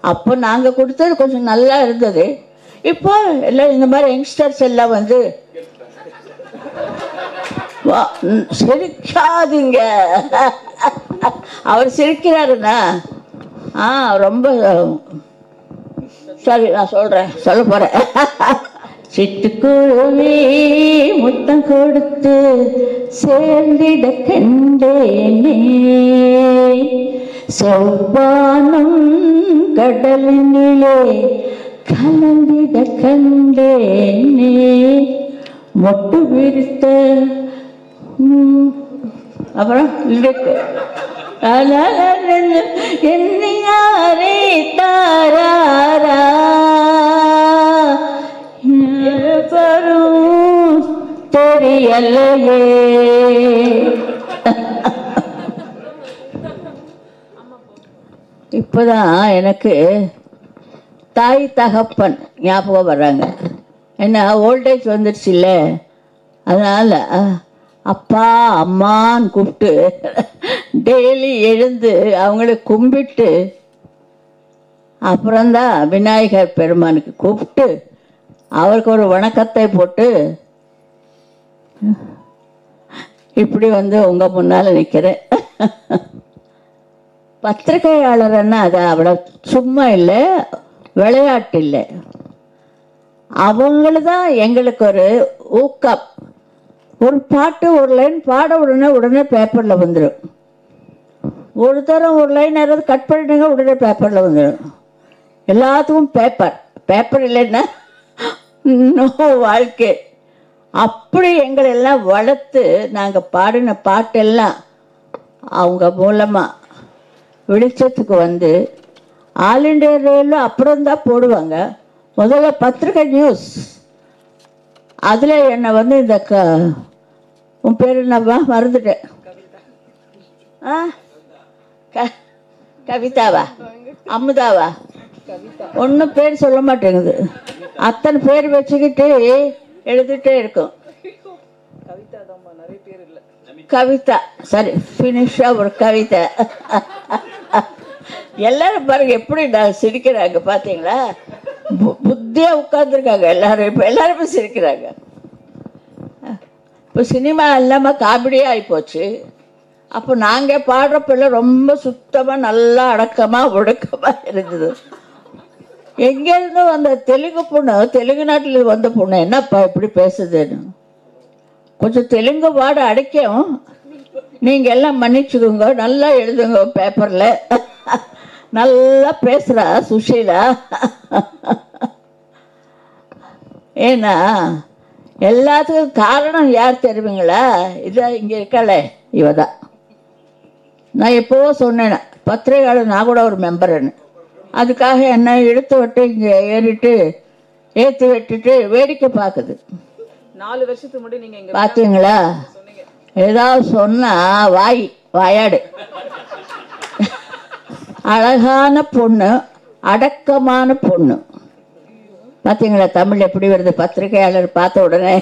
அப்போ நாங்கள் கொடுத்தது கொஞ்சம் நல்லா இருந்தது இப்போ எல்லாம் இந்த மாதிரி யங்ஸ்டர்ஸ் எல்லாம் வந்து வா- ம், சிரிக்காதீங்க அவர் சிரிக்கிறாருண்ணா ஆ ரொம்ப சரி நான் சொல்கிறேன் சொல்ல போகிறேன் சிட்டுக்குருவி முத்தம் கொடுத்து சேர்ந்திட கண்டேனே செவ்வானம் கடலினிலே கலந்திட கண்டேனே மொட்டு விரித்த ம், அப்புறம் இருக்கு என்னை யாரே தாராரா வரும் தெரியலையே இப்போதான் எனக்கு தாய் தகப்பன் ஞாபகம் வர்றாங்க என்ன ஓல்டேஜ் வந்துடுச்சு இல்லை அதனால் அப்பா அம்மான்னு கூப்பிட்டு டெய்லி எழுந்து அவங்கள கும்பிட்டு அப்புறம்தான் விநாயகர் பெருமானுக்கு கூப்பிட்டு அவருக்கு ஒரு வணக்கத்தை போட்டு இப்படி வந்து உங்கள் முன்னால் நிற்கிறேன் பத்திரிகையாளர்னா அது அவ்வளோ சும்மா இல்லை விளையாட்டு இல்லை அவங்கள தான் எங்களுக்கு ஒரு ஊக்கம் ஒரு பாட்டு ஒரு லைன் பாட உடனே உடனே பேப்பரில் வந்துடும் ஒரு தரம் ஒரு லைன் யாராவது கட் பண்ணிட்டுங்க உடனே பேப்பரில் வந்துடும் எல்லாத்துக்கும் பேப்பர் பேப்பர் இல்லைன்னா நோ வாழ்க்கை அப்படி எங்களை எல்லாம் வளர்த்து நாங்கள் பாடின பாட்டெல்லாம் அவங்க மூலமாக வெளிச்சத்துக்கு வந்து ஆல் இண்டியா ரேடியோவில் அப்புறம் தான் போடுவாங்க முதல்ல பத்திரிக்கை நியூஸ் அதில் என்னை வந்து இந்த க உன் பேர் என்னப்பா மறந்துட்டேன் ஆ க கவிதாவா அமுதாவா ஒன்றும் பேர் சொல்ல மாட்டேங்குது அத்தனை பேர் வச்சுக்கிட்டு எழுதிட்டே இருக்கும் கவிதா சரி ஃபினிஷாக ஒரு கவிதை எல்லாரும் பாருங்க எப்படி நான் சிரிக்கிறாங்க பார்த்தீங்களா பு- புத்தியா உட்காந்துருக்காங்க எல்லாரும் இப்போ எல்லாருமே சிரிக்கிறாங்க இப்போ சினிமா இல்லாமல் காமெடியாக ஆகிப்போச்சு அப்போ நாங்கள் பாடுறப்பெல்லாம் ரொம்ப சுத்தமாக நல்லா அடக்கமாக ஒடுக்கமாக இருந்தது எங்கேருந்து வந்த தெலுங்கு பொண்ணு தெலுங்கு நாட்டில் வந்த பொண்ணு என்னப்பா இப்படி பேசுதுன்னு கொஞ்சம் தெலுங்கு வாட அடைக்கும் நீங்கள் எல்லாம் மன்னிச்சுக்கோங்க நல்லா எழுதுங்க பேப்பரில் நல்லா பேசுகிறா சுஷீலா ஏன்னா எல்லாத்துக்கும் காரணம் யார் தெரியுங்களா இதான் இங்கே இருக்காளே இவ தான் நான் எப்போவோ சொன்னேன் பத்திரிகையாளர் நான் கூட ஒரு மெம்பர்னு அதுக்காக என்ன இழுத்து விட்டு இங்கே ஏறிட்டு ஏற்றி விட்டுட்டு வேடிக்கை பார்க்குது நாலு வருஷத்துக்கு முன்னாடி நீங்க எங்க பார்த்தீங்களா ஏதாவது சொன்னா வாய் வாயாடு அழகான பொண்ணு அடக்கமான பொண்ணு பார்த்தீங்களா தமிழ் எப்படி வருது பத்திரிகையாளர் பார்த்த உடனே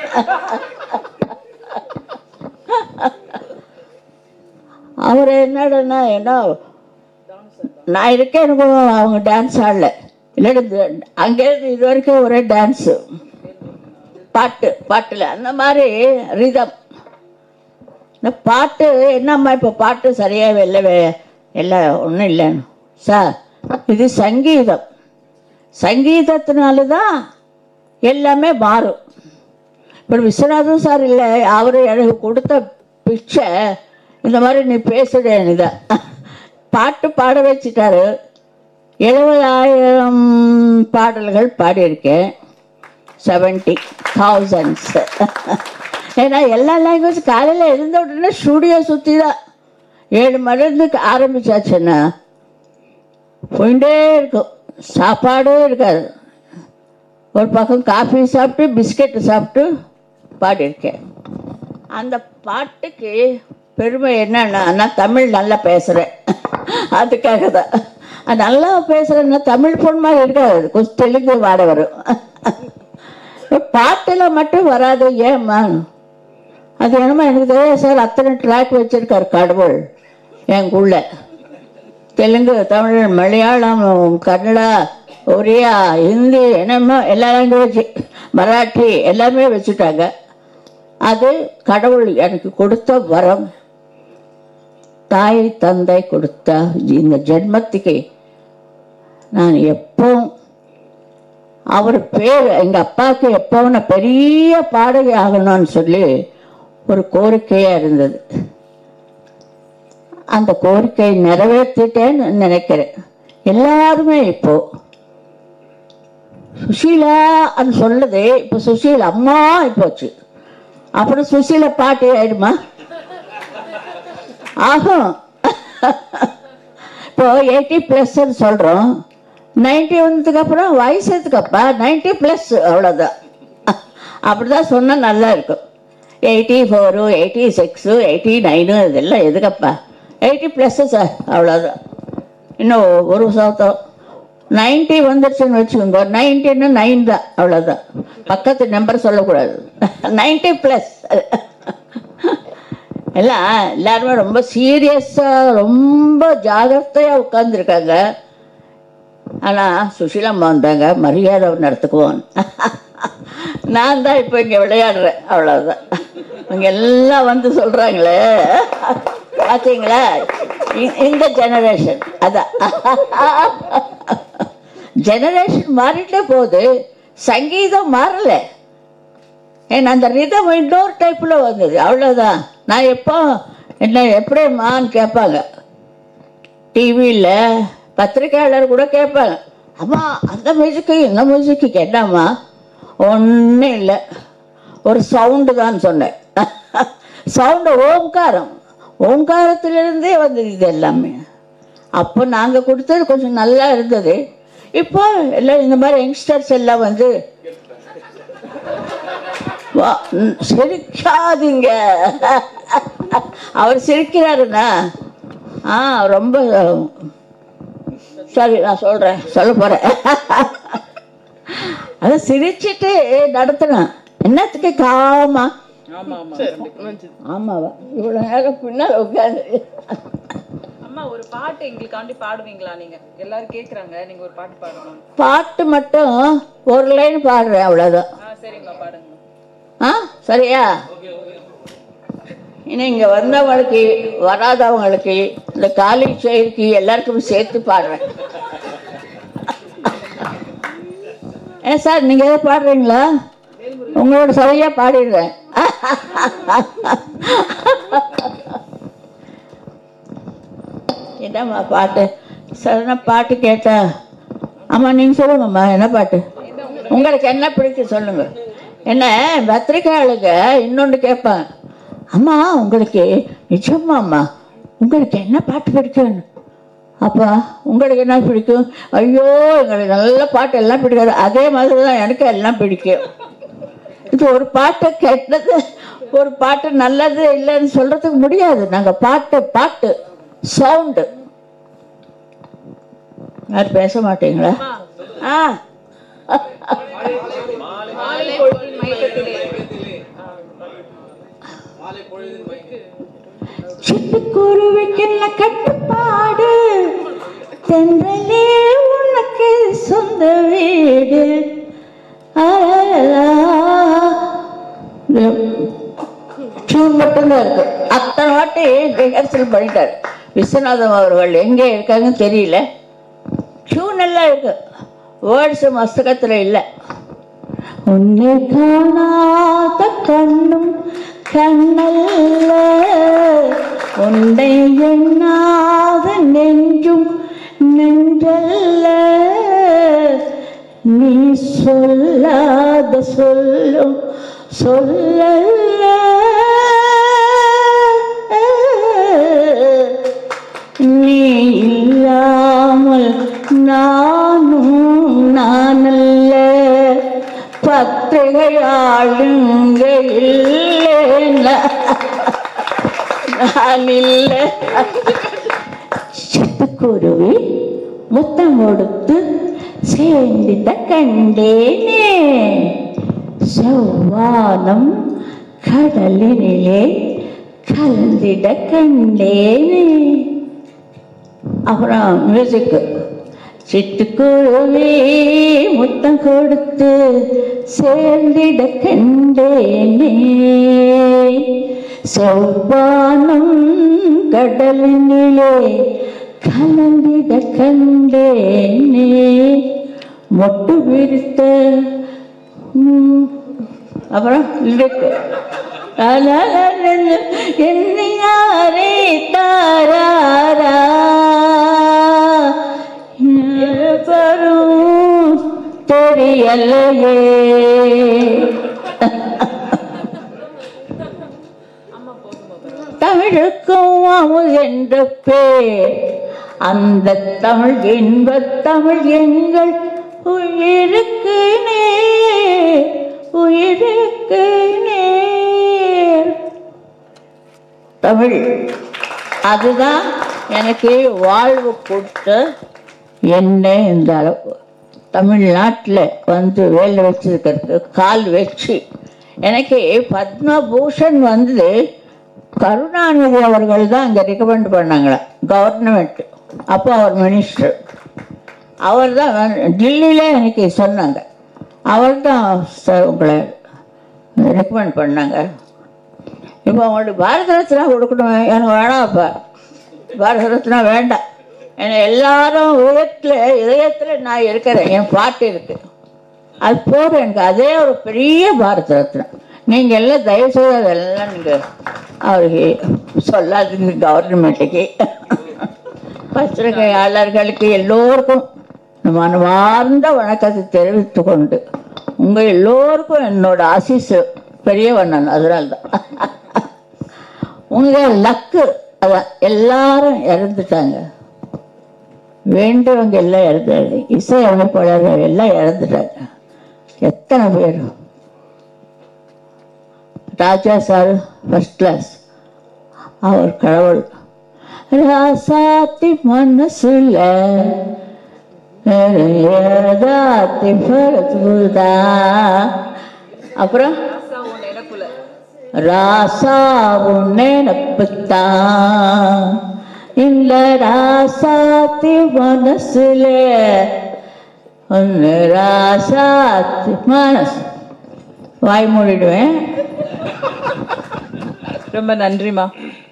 அவர் என்னடனா என்ன நான் இருக்கேன் எனக்கு அவங்க டான்ஸ் ஆடல இல்லாட்டி அங்கேருந்து இது வரைக்கும் ஒரே டான்ஸு பாட்டு பாட்டில் அந்த மாதிரி ரிதம் இந்த பாட்டு என்னம்மா இப்போ பாட்டு சரியாகவே இல்லவே எல்லாம் ஒன்றும் இல்லைன்னு சார் இது சங்கீதம் சங்கீதத்தினால தான் எல்லாமே மாறும் இப்போ விஸ்வநாதன் சார் இல்லை அவர் எனக்கு கொடுத்த பிச்சை இந்த மாதிரி நீ பேசுகிறேன் இதை பாட்டு பாட வச்சுட்டாரு எழுபதாயிரம் பாடல்கள் பாடியிருக்கேன் செவன்ட்டி தௌசண்ட்ஸ் ஏன்னா எல்லா லாங்குவேஜ் காலையில் எழுந்த உடனே ஸ்டூடியோ சுற்றி தான் ஏழு மணிலேருந்து ஆரம்பிச்சாச்சுன்னா போயிட்டே இருக்கும் சாப்பாடே இருக்காது ஒரு பக்கம் காஃபி சாப்பிட்டு பிஸ்கெட்டு சாப்பிட்டு பாடியிருக்கேன் அந்த பாட்டுக்கு பெருமை என்னன்னா நான் தமிழ் நல்லா பேசுகிறேன் அதுக்காக தான் அது நல்லா பேசுகிறேன்னா தமிழ் பொண்ணு மாதிரி இருக்காது கொஞ்சம் தெலுங்கு வாட வரும் பாட்டில் மட்டும் வராது ஏம்மா அது என்னமோ எனக்கு தெரியாது சார் அத்தனை ட்ராக் வச்சிருக்காரு கடவுள் எங்குள்ள தெலுங்கு தமிழ் மலையாளம் கன்னடா ஒரியா ஹிந்தி என்னமோ எல்லா லாங்குவேஜ் மராட்டி எல்லாமே வச்சுட்டாங்க அது கடவுள் எனக்கு கொடுத்த வரம் தாய் தந்தை கொடுத்த இந்த ஜென்மத்துக்கு நான் எப்பவும் அவர் பேர் எங்கள் அப்பாவுக்கு எப்பவும் நான் பெரிய பாடகி ஆகணும்னு சொல்லி ஒரு கோரிக்கையாக இருந்தது அந்த கோரிக்கையை நிறைவேற்றிட்டேன்னு நினைக்கிறேன் எல்லாருமே இப்போ சுசீலா அது சொல்லுது இப்போ சுசீலா அம்மா போச்சு அப்புறம் சுசீலா பாட்டி ஆயிடுமா ஆகும் இப்போ எயிட்டி ப்ளஸ்ன்னு சொல்கிறோம் நைன்டி வந்ததுக்கு அப்புறம் வயசுக்கு நைன்டி ப்ளஸ் அவ்வளோதான் அப்படிதான் சொன்னால் நல்லா இருக்கும் eighty four eighty six eighty nine இதெல்லாம் எதுக்கப்பா எயிட்டி ப்ளஸ்ஸு சார் அவ்வளோதான் இன்னும் ஒரு சதம் நைன்ட்டி வந்துருச்சுன்னு வச்சுக்கோங்க நைன்ட்டின்னு நைன் தான் அவ்வளோதான் பக்கத்து நம்பர் சொல்லக்கூடாது நைன்ட்டி ப்ளஸ் எல்லாம் எல்லாருமே ரொம்ப சீரியஸாக ரொம்ப ஜாகிரதையாக உட்காந்துருக்காங்க ஆனால் சுஷீலம்மா வந்தாங்க மரியாதை நடத்துக்குவோம் நான் தான் இப்போ இங்கே விளையாடுறேன் அவ்வளோதான் இவங்க எல்லாம் வந்து சொல்கிறாங்களே பார்த்தீங்களா இ- இந்த ஜெனரேஷன் அதான் ஜெனரேஷன் மாறிட்டே போகுது சங்கீதம் மாறல ஏன்னா அந்த ரிதம் இன்னொரு டைப்பில் வந்தது அவ்வளோதான் நான் எப்போ என்ன எப்படிம்மான்னு கேட்பாங்க டிவியில் பத்திரிக்கையாளர் கூட கேட்பாங்க அம்மா அந்த மியூசிக்கு இந்த மியூசிக்கு என்னம்மா ஒன்றும் இல்லை ஒரு சவுண்டு தான் சொன்னேன் சவுண்டு ஓம்காரம் ஓம்காரத்திலிருந்தே வந்தது இது எல்லாமே அப்போ நாங்கள் கொடுத்தது கொஞ்சம் நல்லா இருந்தது இப்போ எல்லாம் இந்த மாதிரி யங்ஸ்டர்ஸ் எல்லாம் வந்து வா- ம், சிரிக்காதீங்க அவர் சிரிக்கிறாருண்ணா ஆ ரொம்ப சரி நான் சொல்கிறேன் சொல்ல போகிறேன் அதை சிரிச்சிட்டு நடத்தினேன் என்னத்துக்கு காமா ஆமா ஆமா ஆமாவா இவ்வளோ நேரம் பின்னால் உட்காந்து அம்மா ஒரு பாட்டு எங்களுக்காண்டி பாடுவீங்களா நீங்க எல்லாரும் கேக்குறாங்க நீங்க ஒரு பாட்டு பாடணும் பாட்டு மட்டும் ஒரு லைன் பாடுறேன் அவ்வளோதான் ஆ சரிங்கம்மா பாடுங்க ஆ சரியா இன்னும் இங்கே வந்தவங்களுக்கு வராதவங்களுக்கு இந்த காலேஜ் சைடுக்கு எல்லாருக்கும் சேர்த்து பாடுறேன் ஏன் சார் நீங்கள் எதாவது பாடுறீங்களா உங்களோட சரியாக பாடிடுறேன் என்னம்மா பாட்டு சடனா பாட்டு கேட்டா ஆமாம் நீங்கள் சொல்லுங்கம்மா என்ன பாட்டு உங்களுக்கு என்ன பிடிக்கும் சொல்லுங்க என்ன பத்திரிக்கையாளுங்க இன்னொன்று கேட்பாங்க அம்மா உங்களுக்கு நிஜமாம்மா உங்களுக்கு என்ன பாட்டு பிடிக்கும் அப்பா உங்களுக்கு என்ன பிடிக்கும் ஐயோ எங்களுக்கு நல்ல பாட்டு எல்லாம் பிடிக்காது அதே மாதிரி தான் எனக்கு எல்லாம் பிடிக்கும் இது ஒரு பாட்டு கெட்டது ஒரு பாட்டு நல்லது இல்லைன்னு சொல்றதுக்கு முடியாது நாங்கள் பாட்டு பாட்டு சவுண்டு யார் பேச மாட்டீங்களா ஆ மாலை பொழுதின் மயக்கத்திலே சிட்டுக்குருவிக்கு என்ன கட்டுப்பாடு தென்றலே உனக்கு சொந்த வீடு டியூன் மட்டும்தான் இருக்கு அத்தனை வாட்டி ரிஹர்சல் பண்ணிட்டார் விஸ்வநாதம் அவர்கள் எங்கே இருக்காங்கன்னு தெரியல டியூன் எல்லாம் இருக்கு வேர்ட்ஸ் மஸ்தகத்தில் இல்லை உன்னை காணாத கண்ணும் கண்ணல்ல உன்னை எண்ணாத நெஞ்சும் நெஞ்சல்ல நீ சொல்லாத சொல்லும் சொல்லல்ல நீ இல்லாமல் நானும் நானல்ல பத்திரிகையாளுங்க இல்லை நான் இல்லை சிட்டுக்குருவி முத்தம் கொடுத்து சேர்ந்திட கண்டேனே செவ்வானம் கடலினிலே கலந்திட கண்டேனே அப்புறம் மியூசிக்கு சிட்டுக்குருவி முத்தம் கொடுத்து சேர்ந்திட கண்டேனே செவ்வானம் கடலினிலே கலந்திட கண்டேனே மொட்டு விரித்த ம், அப்புறம் லிரிக்கு என்னையாரே தாராரா பெரும் தெரியலையே தமிழுக்கும் அமுல் என்ற பேர் அந்த தமிழ் இன்பத் தமிழ் எங்கள் உயிருக்கு நேர் உயிருக்கு நேர் தமிழ் அதுதான் எனக்கு வாழ்வு கொடுத்த என்ன இந்த அளவு தமிழ்நாட்டில் வந்து வேலை வச்சிருக்கிறதுக்கு கால் வச்சு எனக்கு பத்மபூஷன் வந்து கருணாநிதி அவர்கள் தான் இங்கே ரெக்கமெண்ட் பண்ணாங்களே கவர்மெண்ட் அப்போ அவர் மினிஸ்டர் அவர் தான் டெல்லியில் எனக்கு சொன்னாங்க அவர் தான் சார் உங்களை ரெக்கமெண்ட் பண்ணாங்க இப்போ அவங்களுக்கு பாரத ரத்னா கொடுக்கணும் எனக்கு வேணாம் இப்போ பாரத ரத்னா வேண்டாம் ஏன்னா எல்லாரும் இதயத்தில் இதயத்தில் நான் இருக்கிறேன் என் பாட்டு இருக்கு அது போதும் எனக்கு அதே ஒரு பெரிய பாரத ரத்னா நீங்கள் எல்லாம் தயவுசெய்து அதெல்லாம் நீங்கள் அவருக்கு சொல்லாதீங்க கவர்மெண்ட்டுக்கு பத்திரிகையாளர்களுக்கு எல்லோருக்கும் மனமார்ந்த வணக்கத்தை தெரிவித்து கொண்டு உங்கள் எல்லோருக்கும் என்னோட ஆசீஸ் பெரியவண்ணன் அதனால்தான் உங்கள் லக்கு அதான் எல்லாரும் இறந்துட்டாங்க வேண்டவங்க எல்லாம் இறந்தாங்க இசை அமைப்பாளர்கள் எல்லாம் இறந்துட்டாங்க எத்தனை பேர் ராஜா சார் ஃபர்ஸ்ட் கிளாஸ் அவர் கடவுள் ராசாத்தி மனசுல ஏதாத்தி பரத்துதா அப்புறம் உன் நினைப்புல ராசாவும் நினப்புத்தான் இந்த ராசாத்தி மனசுல ஒன்று ராசாத்தி மனசு வாய் மூடிடுவேன் ரொம்ப நன்றிமா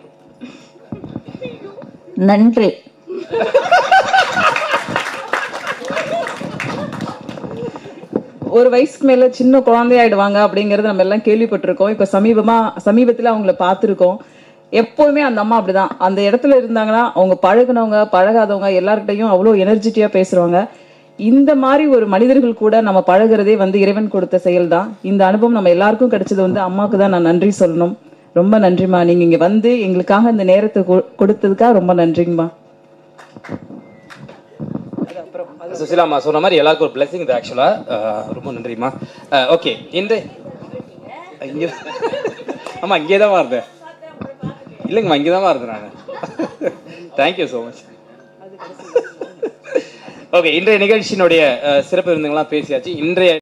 நன்றி ஒரு வயசுக்கு மேல சின்ன குழந்தையாயிடுவாங்க அப்படிங்கறது நம்ம எல்லாம் கேள்விப்பட்டிருக்கோம் இப்ப சமீபமா சமீபத்துல அவங்கள பார்த்திருக்கோம் எப்பவுமே அந்த அம்மா அப்படிதான் அந்த இடத்துல இருந்தாங்கன்னா அவங்க பழகுனவங்க பழகாதவங்க எல்லார்கிட்டையும் அவ்வளோ எனர்ஜெட்டியா பேசுறவங்க இந்த மாதிரி ஒரு மனிதர்கள் கூட நம்ம பழகுறதே வந்து இறைவன் கொடுத்த செயல் தான் இந்த அனுபவம் நம்ம எல்லாருக்கும் கிடைச்சது வந்து அம்மாவுக்கு தான் நான் நன்றி சொல்லணும் ரொம்ப நன்றிம்மா நீங்க இங்க வந்து எங்களுக்காக இந்த நேரத்தை கொ- கொடுத்ததுக்காக ரொம்ப நன்றிங்கம்மா சுசிலாமா சொன்ன மாதிரி எல்லாருக்கும் ஒரு பிளெஸிங் இது ஆக்சுவலாக ரொம்ப நன்றிம்மா ஓகே இந்த இங்கே ஆமா இங்கே தான் இருந்தேன் இல்லைங்கம்மா இங்கே தான் இருந்தேன் நான் தேங்க்யூ ஸோ மச் ஓகே இன்றைய நிகழ்ச்சியினுடைய அஹ், சிறப்பு விருந்துங்களாம் பேசியாச்சு இன்றைய